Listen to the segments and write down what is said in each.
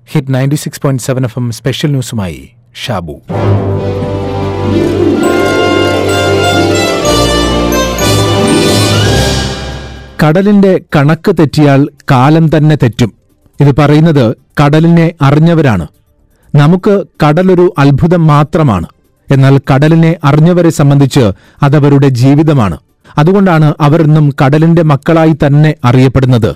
Hit ninety six point seven F M special ന്യൂസുമായി ഷാബു കടലിന്റെ കണക്ക് തെറ്റിയാൽ കാലം തന്നെ തെറ്റും ഇത് പറയുന്നത് കടലിനെ അറിഞ്ഞവരാണ് നമുക്ക് കടലൊരു അത്ഭുതം മാത്രമാണ് എന്നാൽ കടലിനെ അറിഞ്ഞവരെ സംബന്ധിച്ച് അതവരുടെ ജീവിതമാണ് അതുകൊണ്ടാണ് അവർ ഇന്നും കടലിന്റെ മക്കളായി തന്നെ അറിയപ്പെടുന്നത്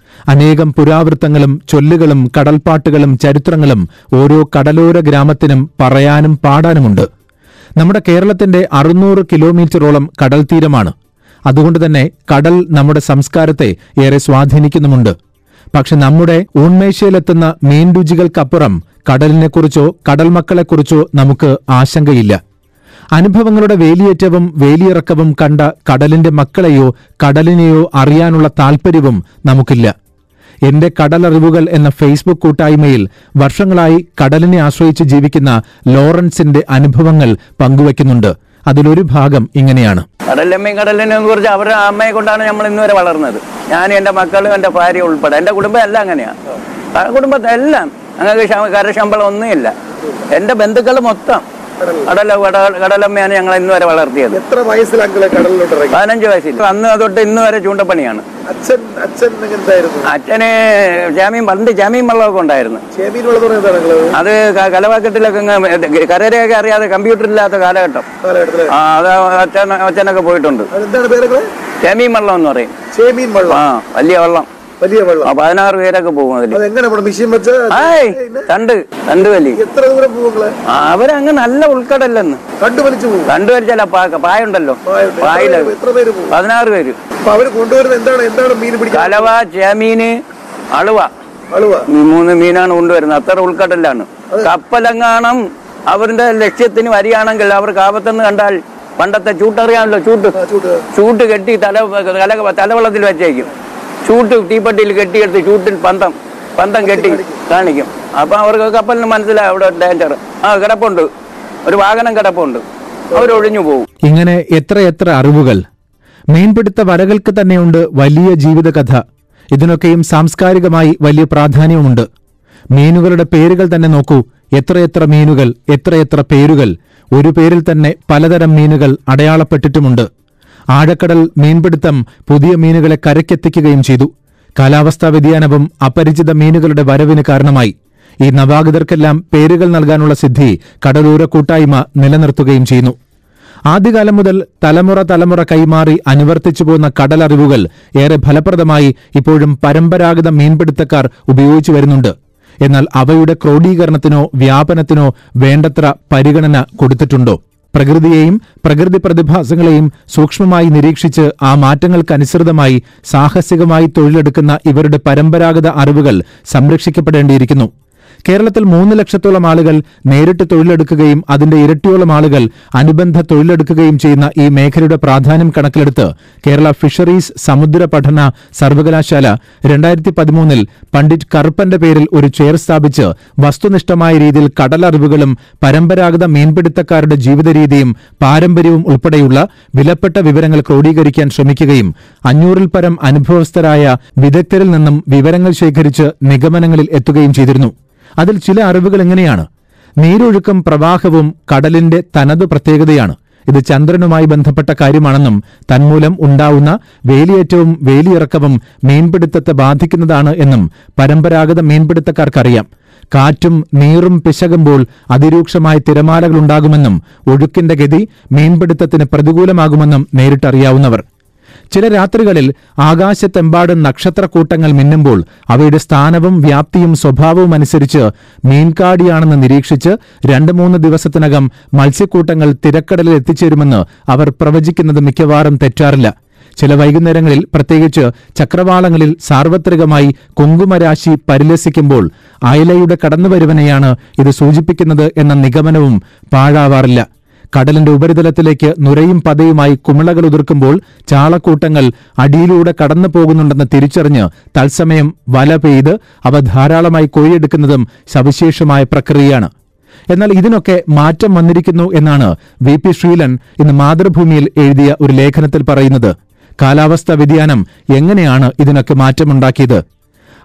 അനേകം പുരാവൃത്തങ്ങളും ചൊല്ലുകളും കടൽപ്പാട്ടുകളും ചരിത്രങ്ങളും ഓരോ കടലോര ഗ്രാമത്തിനും പറയാനും പാടാനുമുണ്ട് നമ്മുടെ കേരളത്തിന്റെ അറുന്നൂറ് കിലോമീറ്ററോളം കടൽ തീരമാണ് അതുകൊണ്ട് തന്നെ കടൽ നമ്മുടെ സംസ്കാരത്തെ ഏറെ സ്വാധീനിക്കുന്നുമുണ്ട് പക്ഷെ നമ്മുടെ ഊൺമേശയിലെത്തുന്ന മീൻ രുചികൾക്കപ്പുറം കടലിനെക്കുറിച്ചോ കടൽ മക്കളെക്കുറിച്ചോ നമുക്ക് ആശങ്കയില്ല അനുഭവങ്ങളുടെ വേലിയേറ്റവും വേലിയിറക്കവും കണ്ട കടലിന്റെ മക്കളെയോ കടലിനെയോ അറിയാനുള്ള താൽപ്പര്യവും നമുക്കില്ല എന്റെ കടലറിവുകൾ എന്ന ഫേസ്ബുക്ക് കൂട്ടായ്മയിൽ വർഷങ്ങളായി കടലിനെ ആശ്രയിച്ച് ജീവിക്കുന്ന ലോറൻസിന്റെ അനുഭവങ്ങൾ പങ്കുവയ്ക്കുന്നുണ്ട് അതിലൊരു ഭാഗം ഇങ്ങനെയാണ് കടലമ്മയും കടലിനെ കുറിച്ച് അവരുടെ അമ്മയെ കൊണ്ടാണ് നമ്മൾ ഇന്ന് വരെ വളർന്നത് ഞാനും എൻ്റെ മക്കളും എൻ്റെ ഭാര്യ ഉൾപ്പെടെ എൻ്റെ കുടുംബം എല്ലാം അങ്ങനെയാണ് ആ കുടുംബത്തെ എല്ലാം ഞങ്ങൾക്ക് ശ- കരശമ്പളം ഒന്നുമില്ല എൻ്റെ ബന്ധുക്കൾ മൊത്തം കടല കട- കടലമ്മയാണ് ഞങ്ങൾ ഇന്ന് വരെ വളർത്തിയത് എത്ര വയസ്സിൽ അങ്കിളെ കടലിലോട്ട് ഇറങ്ങി പതിനഞ്ച് വയസ്സിൽ അന്ന് തൊട്ട് ഇന്ന് വരെ ചൂണ്ടപ്പണിയാണ് അച്ഛൻ അച്ഛൻ എന്തായിരുന്നു അച്ഛന് ജാമ്യം പണ്ട് ജാമ്യം വെള്ളമൊക്കെ ഉണ്ടായിരുന്നു ചേമീൻ വെള്ളം എന്താണ് അങ്കിള് അത് ക- കലവാക്കത്തിലൊക്കെ അങ്ങ് കരരെയൊക്കെ അറിയാതെ കമ്പ്യൂട്ടർ ഇല്ലാത്ത കാലഘട്ടം കാലഘട്ടത്തില് ആ അത് അച്ഛൻ അച്ഛനൊക്കെ പോയിട്ടുണ്ട് അതെന്താണ് പേരുകള് ജാമ്യം വെള്ളം എന്ന് പറയും ചേമീൻ വെള്ളം ആ വലിയ വെള്ളം വലിയ വെള്ളം ആ പതിനാറ് പേരൊക്കെ പോകും അതില് അത് എങ്ങനെ നമ്മുടെ മെഷീൻ വെച്ച് ആയ് തണ്ട് തണ്ട് വലി എത്ര ദൂരം പോകുങ്ങള് ആ, അവരങ്ങ് നല്ല ഉൾക്കടല്ലെന്ന് കണ്ടു വലിച്ചു പോകും തണ്ട് വലിച്ചാല പായുണ്ടല്ലോ പായുണ്ട്. പായില എത്ര പേര്- എത്ര പേര് പോകും പതിനാറ് പേര് അപ്പൊ അവര് കൊണ്ടുവരുന്നത് എന്താണ് എന്താണ് മീൻ പിടിക്കാൻ കലവ ചേമീന് അളുവ അളുവ ഈ മൂന്ന് മീനാണ് കൊണ്ടുവരുന്നത് അത്ര ഉൾക്കടലാണ് കപ്പലങ്ങാണം അവരുടെ ലക്ഷ്യത്തിന് വരികയാണെങ്കിൽ അവർക്ക് ആപത്തെന്ന് കണ്ടാൽ പണ്ടത്തെ ചൂട്ടറിയാമല്ലോ ചൂട്ട് ആ, ചൂട്ട് ചൂട്ട് കെട്ടി തല തല തലവെള്ളത്തിൽ വെച്ചേക്കും ചൂട്ട് തീപ്പെട്ടിയിൽ കെട്ടിയെടുത്ത് ചൂട്ടിൽ പന്തം പന്തം കെട്ടി കാണിക്കും അപ്പൊ അവർക്ക് കപ്പലിന് മനസ്സിലാവും അവിടെ ഡേഞ്ചർ ആ കിടപ്പുണ്ട് ഒരു വാഹനം കിടപ്പുണ്ട് അവരൊഴിഞ്ഞു പോകും ഇങ്ങനെ എത്രയെത്ര അറിവുകൾ മീൻപിടുത്ത വരകൾക്ക് തന്നെയുണ്ട് വലിയ ജീവിതകഥ ഇതിനൊക്കെയും സാംസ്കാരികമായി വലിയ പ്രാധാന്യവുമുണ്ട് മീനുകളുടെ പേരുകൾ തന്നെ നോക്കൂ എത്രയെത്ര മീനുകൾ എത്രയെത്ര പേരുകൾ ഒരു പേരിൽ തന്നെ പലതരം മീനുകൾ അടയാളപ്പെട്ടിട്ടുമുണ്ട് ആഴക്കടൽ മീൻപിടുത്തം പുതിയ മീനുകളെ കരയ്ക്കെത്തിക്കുകയും ചെയ്തു കാലാവസ്ഥാ വ്യതിയാനവും അപരിചിത മീനുകളുടെ വരവിന് കാരണമായി ഈ നവാഗതർക്കെല്ലാം പേരുകൾ നൽകാനുള്ള സിദ്ധി കടലൂര കൂട്ടായ്മ നിലനിർത്തുകയും ചെയ്യുന്നു ആദ്യകാലം മുതൽ തലമുറ തലമുറ കൈമാറി അനുവർത്തിച്ചു പോകുന്ന കടലറിവുകൾ ഏറെ ഫലപ്രദമായി ഇപ്പോഴും പരമ്പരാഗത മീൻപിടുത്തക്കാർ ഉപയോഗിച്ചു വരുന്നുണ്ട് എന്നാൽ അവയുടെ ക്രോഡീകരണത്തിനോ വ്യാപനത്തിനോ വേണ്ടത്ര പരിഗണന കൊടുത്തിട്ടുണ്ടോ പ്രകൃതിയെയും പ്രകൃതി പ്രതിഭാസങ്ങളെയും സൂക്ഷ്മമായി നിരീക്ഷിച്ച് ആ മാറ്റങ്ങൾക്കനുസൃതമായി സാഹസികമായി തൊഴിലെടുക്കുന്ന ഇവരുടെ പരമ്പരാഗത അറിവുകൾ സംരക്ഷിക്കപ്പെടേണ്ടിയിരിക്കുന്നു കേരളത്തിൽ മൂന്ന് ലക്ഷത്തോളം ആളുകൾ നേരിട്ട് തൊഴിലെടുക്കുകയും അതിന്റെ ഇരട്ടിയോളം ആളുകൾ അനുബന്ധ തൊഴിലെടുക്കുകയും ചെയ്യുന്ന ഈ മേഖലയുടെ പ്രാധാന്യം കണക്കിലെടുത്ത് കേരള ഫിഷറീസ് സമുദ്ര പഠന സർവകലാശാല രണ്ടായിരത്തി പതിമൂന്നിൽ പണ്ഡിറ്റ് കറുപ്പന്റെ പേരിൽ ഒരു ചെയർ സ്ഥാപിച്ച് വസ്തുനിഷ്ഠമായ രീതിയിൽ കടലറിവുകളും പരമ്പരാഗത മീൻപിടുത്തക്കാരുടെ ജീവിതരീതിയും പാരമ്പര്യവും ഉൾപ്പെടെയുള്ള വിലപ്പെട്ട വിവരങ്ങൾ ക്രോഡീകരിക്കാൻ ശ്രമിക്കുകയും അഞ്ഞൂറിൽ പരം അനുഭവസ്ഥരായ വിദഗ്ധരിൽ നിന്നും വിവരങ്ങൾ ശേഖരിച്ച് നിഗമനങ്ങളിൽ എത്തുകയും ചെയ്തിരുന്നു അതിൽ ചില അറിവുകൾ എങ്ങനെയാണ് നീരൊഴുക്കും പ്രവാഹവും കടലിന്റെ തനതു പ്രത്യേകതയാണ് ഇത് ചന്ദ്രനുമായി ബന്ധപ്പെട്ട കാര്യമാണെന്നും തന്മൂലം ഉണ്ടാവുന്ന വേലിയേറ്റവും വേലിയിറക്കവും മീൻപിടുത്തത്തെ ബാധിക്കുന്നതാണ് എന്നും പരമ്പരാഗത മീൻപിടുത്തക്കാർക്കറിയാം കാറ്റും നീറും പിശകുമ്പോൾ അതിരൂക്ഷമായ തിരമാലകളുണ്ടാകുമെന്നും ഒഴുക്കിന്റെ ഗതി മീൻപിടുത്തത്തിന് പ്രതികൂലമാകുമെന്നും നേരിട്ടറിയാവുന്നവർ ചില രാത്രികളിൽ ആകാശത്തെമ്പാടും നക്ഷത്രക്കൂട്ടങ്ങൾ മിന്നുമ്പോൾ അവയുടെ സ്ഥാനവും വ്യാപ്തിയും സ്വഭാവവും അനുസരിച്ച് മീൻകാടിയാണെന്ന് നിരീക്ഷിച്ച് രണ്ട് മൂന്ന് ദിവസത്തിനകം മത്സ്യക്കൂട്ടങ്ങൾ തിരക്കടലിൽ എത്തിച്ചേരുമെന്ന് അവർ പ്രവചിക്കുന്നത് മിക്കവാറും തെറ്റാറില്ല ചില വൈകുന്നേരങ്ങളിൽ പ്രത്യേകിച്ച് ചക്രവാളങ്ങളിൽ സാർവത്രികമായി കുങ്കുമരാശി പരിലസിക്കുമ്പോൾ അയലയുടെ കടന്നുവരുവനെയാണ് ഇത് സൂചിപ്പിക്കുന്നത് എന്ന നിഗമനവും പാഴാവാറില്ല കടലിന്റെ ഉപരിതലത്തിലേക്ക് നുരയും പതയുമായി കുമിളകൾ ഉതിർക്കുമ്പോൾ ചാളക്കൂട്ടങ്ങൾ അടിയിലൂടെ കടന്നു പോകുന്നുണ്ടെന്ന് തിരിച്ചറിഞ്ഞ് തത്സമയം വല പെയ്ത് അവ ധാരാളമായി കൊയ്യെടുക്കുന്നതും സവിശേഷമായ പ്രക്രിയയാണ് എന്നാൽ ഇതിനൊക്കെ മാറ്റം വന്നിരിക്കുന്നു എന്നാണ് വി പി ശ്രീലൻ ഇന്ന് മാതൃഭൂമിയിൽ എഴുതിയ ഒരു ലേഖനത്തിൽ പറയുന്നത് കാലാവസ്ഥാ വ്യതിയാനം എങ്ങനെയാണ് ഇതിനൊക്കെ മാറ്റമുണ്ടാക്കിയത്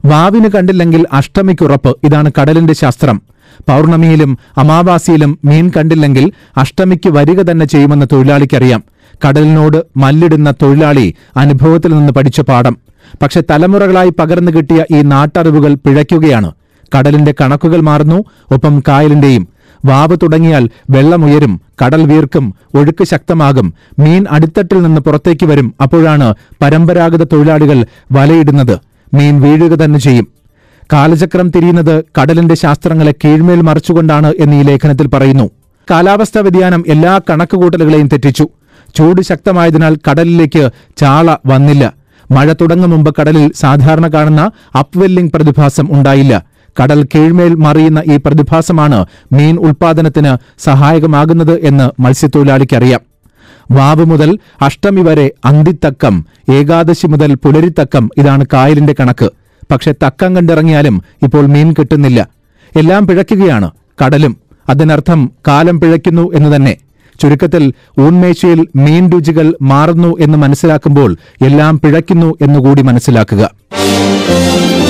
വാവിന് കണ്ടില്ലെങ്കിൽ അഷ്ടമിക്കുറപ്പ് ഇതാണ് കടലിന്റെ ശാസ്ത്രം പൗർണമിയിലും അമാവാസിയിലും മീൻ കണ്ടില്ലെങ്കിൽ അഷ്ടമിക്ക് വരിക തന്നെ ചെയ്യുമെന്ന് തൊഴിലാളിക്കറിയാം കടലിനോട് മല്ലിടുന്ന തൊഴിലാളി അനുഭവത്തിൽ നിന്ന് പഠിച്ച പാഠം പക്ഷെ തലമുറകളായി പകർന്നു കിട്ടിയ ഈ നാട്ടറിവുകൾ പിഴയ്ക്കുകയാണ് കടലിന്റെ കണക്കുകൾ മാറുന്നു ഒപ്പം കായലിന്റെയും വാവ് തുടങ്ങിയാൽ വെള്ളമുയരും കടൽ വീർക്കും ഒഴുക്ക് ശക്തമാകും മീൻ അടിത്തട്ടിൽ നിന്ന് പുറത്തേക്ക് വരും അപ്പോഴാണ് പരമ്പരാഗത തൊഴിലാളികൾ വലയിടുന്നത് മീൻ വീഴുക തന്നെ ചെയ്യും കാലചക്രം തിരിയുന്നത് കടലിന്റെ ശാസ്ത്രങ്ങളെ കീഴ്മേൽ മറിച്ചുകൊണ്ടാണ് എന്ന് ഈ ലേഖനത്തിൽ പറയുന്നു കാലാവസ്ഥാ വ്യതിയാനം എല്ലാ കണക്കുകൂട്ടലുകളെയും തെറ്റിച്ചു ചൂട് ശക്തമായതിനാൽ കടലിലേക്ക് ചാള വന്നില്ല മഴ തുടങ്ങും മുമ്പ് കടലിൽ സാധാരണ കാണുന്ന അപ്വെല്ലിംഗ് പ്രതിഭാസം ഉണ്ടായില്ല കടൽ കീഴ്മേൽ മറിയുന്ന ഈ പ്രതിഭാസമാണ് മീൻ ഉൽപാദനത്തിന് സഹായകമാകുന്നത് എന്ന് മത്സ്യത്തൊഴിലാളിക്കറിയാം വാവ് മുതൽ അഷ്ടമി വരെ അന്തിത്തക്കം ഏകാദശി മുതൽ പുലരിത്തക്കം ഇതാണ് കായലിന്റെ കണക്ക് പക്ഷെ തക്കം കണ്ടിറങ്ങിയാലും ഇപ്പോൾ മീൻ കിട്ടുന്നില്ല എല്ലാം പിഴയ്ക്കുകയാണ് കടലും അതിനർത്ഥം കാലം പിഴയ്ക്കുന്നു എന്ന് തന്നെ ചുരുക്കത്തിൽ ഊൺമേശയിൽ മീൻ രുചികൾ മാറുന്നു എന്ന് മനസ്സിലാക്കുമ്പോൾ എല്ലാം പിഴയ്ക്കുന്നു എന്നുകൂടി മനസ്സിലാക്കുക